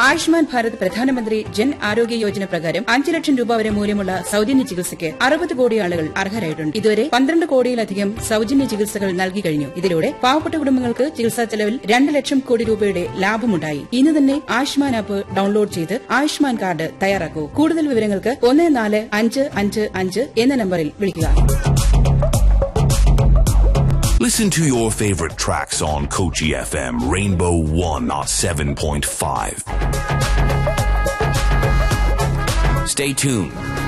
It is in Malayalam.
ആയുഷ്മാൻ ഭാരത് പ്രധാനമന്ത്രി ജൻ ആരോഗ്യ യോജന പ്രകാരം അഞ്ച് ലക്ഷം രൂപ വരെ മൂല്യമുള്ള സൌജന്യ ചികിത്സയ്ക്ക് അറുപത് കോടി ആളുകൾ അർഹരായിട്ടുണ്ട് ഇതുവരെ പന്ത്രണ്ട് കോടിയിലധികം സൌജന്യ ചികിത്സകൾ നൽകി കഴിഞ്ഞു ഇതിലൂടെ പാവപ്പെട്ട കുടുംബങ്ങൾക്ക് ചികിത്സാ ചെലവിൽ രണ്ട് ലക്ഷം കോടി രൂപയുടെ ലാഭമുണ്ടായി ഇന്ന് തന്നെ ആയുഷ്മാൻ ആപ്പ് ഡൌൺലോഡ് ചെയ്ത് ആയുഷ്മാൻ കാർഡ് തയ്യാറാക്കൂ കൂടുതൽ വിവരങ്ങൾക്ക് ഒന്ന് നാല് അഞ്ച് അഞ്ച് അഞ്ച് എന്ന നമ്പറിൽ വിളിക്കുക Listen to your favorite tracks on Kochi FM Rainbow 107.5. Stay tuned